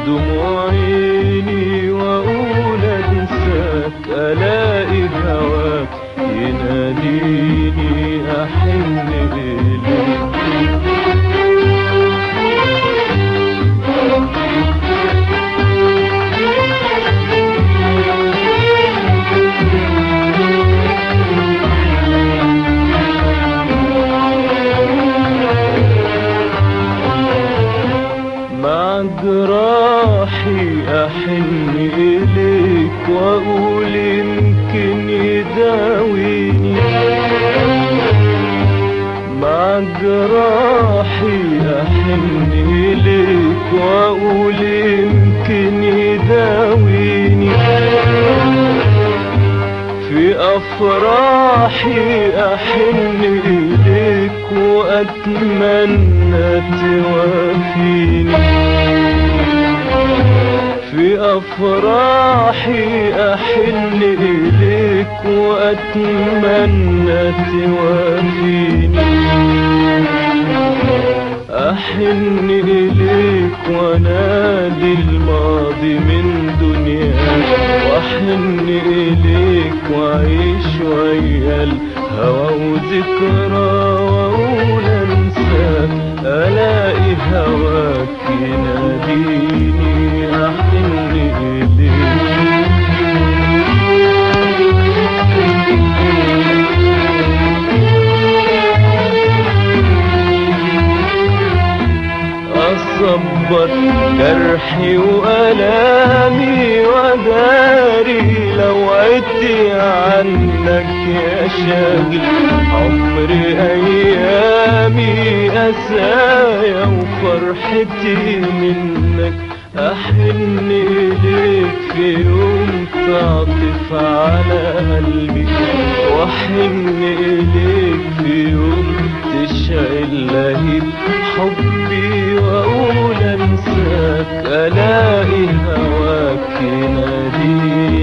دموع عيني واقول انساك الاقي هواك يناديني احن اليك مع جراحي احن اليك واقول يمكن يداويني مع جراحي احن اليك واقول يمكن يداويني في افراحي احن اليك واتمنى توافيني في افراحي احن اليك واتمنى توافيني احن اليك وانادي الماضي من دنياك واحن اليك واعيش ويا الهوى وذكرى واقول انساك الاقي هواك يناديني احن أصبر جرحي وألامي وداري لو عدت عنك يا شاغل عمري أيامي أسايا وفرحتي منك أحن إليك في يوم تعطف على قلبي وأحن إليك في يوم تشعل لهيب حبي وأقول أنساك ألاقي هواك يناديني